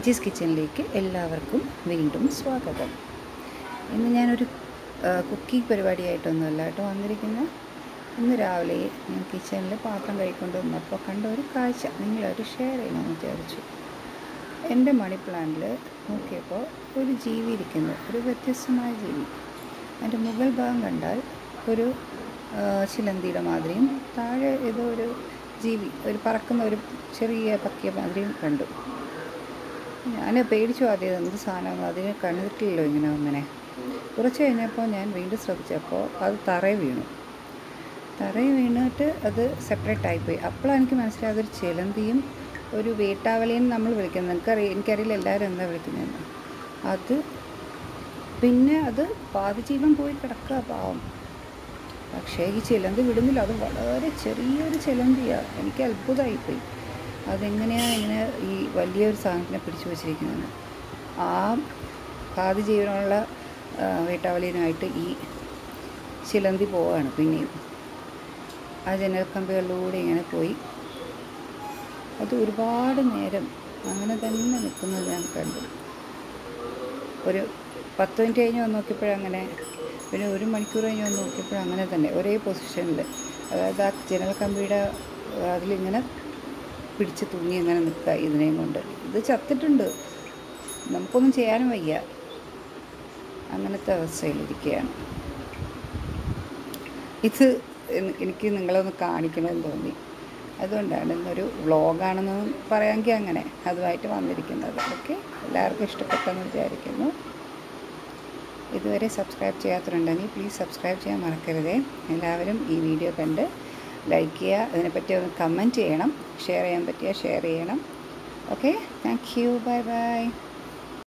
ലിറ്റീസ് കിച്ചണിലേക്ക് എല്ലാവർക്കും വീണ്ടും സ്വാഗതം ഇന്ന് ഞാനൊരു കുക്കിംഗ് പരിപാടിയായിട്ടൊന്നുമല്ല കേട്ടോ വന്നിരിക്കുന്നത് ഇന്ന് രാവിലെ ഞാൻ കിച്ചണിൽ പാത്രം കഴിക്കൊണ്ട് വന്നപ്പോൾ കണ്ട ഒരു കാഴ്ച നിങ്ങളായിട്ട് ഷെയർ ചെയ്യണമെന്ന് വിചാരിച്ചു എൻ്റെ മണി പ്ലാന്റിൽ നോക്കിയപ്പോൾ ഒരു ജീവി ഇരിക്കുന്നു ഒരു വ്യത്യസ്തമായ ജീവി അതിൻ്റെ മുകൾ ഭാഗം കണ്ടാൽ ഒരു ആ, ചിലന്തിയുടെ മാതിരിയും താഴെ ഏതോ ഒരു ജീവി ഒരു പറക്കുന്ന ഒരു ചെറിയ പക്കിയ മാതിരിയും കണ്ടു ഞാൻ പേടിച്ചു ആദ്യം എന്ത് സാധനം അതിനെ കണ്ടിട്ടില്ലല്ലോ ഇങ്ങനെ അങ്ങനെ കുറച്ച് കഴിഞ്ഞപ്പോൾ ഞാൻ വീണ്ടും ശ്രദ്ധിച്ചപ്പോൾ അത് തറയിൽ വീണു തറയിൽ വീണിട്ട് അത് സെപ്പറേറ്റ് ആയിപ്പോയി അപ്പോഴാണ് എനിക്ക് മനസ്സിലായത് അതൊരു ചിലന്തിയും ഒരു വേട്ടാവലിയും നമ്മൾ വിളിക്കുന്നത് എനിക്കറിയാം എനിക്കറിയില്ല എല്ലാവരും എന്താ വിളിക്കുന്നതെന്ന് അത് പിന്നെ അത് പാതി ജീവൻ പോയി കിടക്കുക പാവം പക്ഷേ ഈ ചിലന്തി വിടുന്നില്ല അത് വളരെ ചെറിയൊരു ചിലന്തിയാണ് എനിക്ക് അത്ഭുതമായിപ്പോയി അതെങ്ങനെയാണ് ഇങ്ങനെ ഈ വലിയൊരു സാധനത്തിനെ പിടിച്ചു വച്ചിരിക്കുന്നത് ആ പാതി ജീവനുള്ള ആ, വേട്ടാവലിയനുമായിട്ട് ഈ ചിലന്തി പോവാണ് പിന്നെയും ആ ജനൽ കമ്പികളിലൂടെ ഇങ്ങനെ പോയി അത് ഒരുപാട് നേരം അങ്ങനെ തന്നെ നിൽക്കുന്നത് ഞാൻ കണ്ടു ഒരു പത്ത് മിനിറ്റ് കഴിഞ്ഞ് വന്ന് നോക്കിയപ്പോഴങ്ങനെ പിന്നെ ഒരു മണിക്കൂർ കഴിഞ്ഞ് വന്ന് നോക്കിയപ്പോൾ അങ്ങനെ തന്നെ ഒരേ പൊസിഷനിൽ അതായത് ആ ജനൽ കമ്പിയുടെ അതിലിങ്ങനെ പിടിച്ച് തൂങ്ങി ഇങ്ങനെ നിൽക്കുക ഇതിനെയും കൊണ്ട് ഇത് ചത്തിട്ടുണ്ട് നമുക്കൊന്നും ചെയ്യാനും വയ്യ അങ്ങനത്തെ അവസ്ഥയിലിരിക്കുകയാണ് ഇത് എൻ- എനിക്ക് നിങ്ങളൊന്ന് കാണിക്കണമെന്ന് തോന്നി അതുകൊണ്ടാണ് ഇന്നൊരു വ്ളോഗാണെന്ന് പറയാമെങ്കിൽ അങ്ങനെ അതുമായിട്ട് വന്നിരിക്കുന്നത് ഓക്കെ എല്ലാവർക്കും ഇഷ്ടപ്പെട്ടെന്ന് വിചാരിക്കുന്നു ഇതുവരെ സബ്സ്ക്രൈബ് ചെയ്യാത്തവരുണ്ടെങ്കിൽ പ്ലീസ് സബ്സ്ക്രൈബ് ചെയ്യാൻ മറക്കരുതേ എല്ലാവരും ഈ വീഡിയോ കണ്ട് ലൈക്ക് ചെയ്യുക അതിനെപ്പറ്റി ഒന്ന് കമൻറ്റ് ചെയ്യണം ഷെയർ ചെയ്യാൻ പറ്റിയാൽ ഷെയർ ചെയ്യണം okay thank you bye by